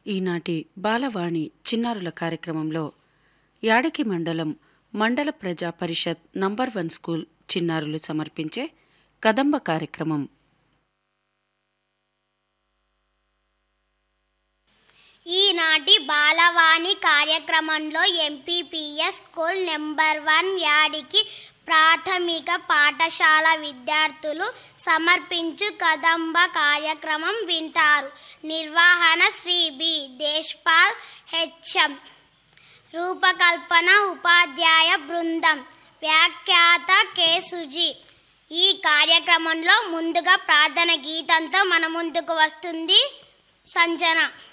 ఈనాటి బాలవాణి చిన్నారుల కార్యక్రమంలో యాడకి మండలం మండల ప్రజా పరిషత్ నంబర్ వన్ స్కూల్ చిన్నారులు సమర్పించే కదంబ కార్యక్రమం ఈనాటి బాలవాణి కార్యక్రమంలో ఎంపీపీఎస్ స్కూల్ నెంబర్ వన్ యాడికి ప్రాథమిక పాఠశాల విద్యార్థులు సమర్పించు కదంబ కార్యక్రమం వింటారు నిర్వహణ శ్రీ బి దేశ్పాల్ హెచ్ఎం రూపకల్పన ఉపాధ్యాయ బృందం వ్యాఖ్యాత కె సుజి ఈ కార్యక్రమంలో ముందుగా ప్రార్థన గీతంతో మన ముందుకు వస్తుంది సంజన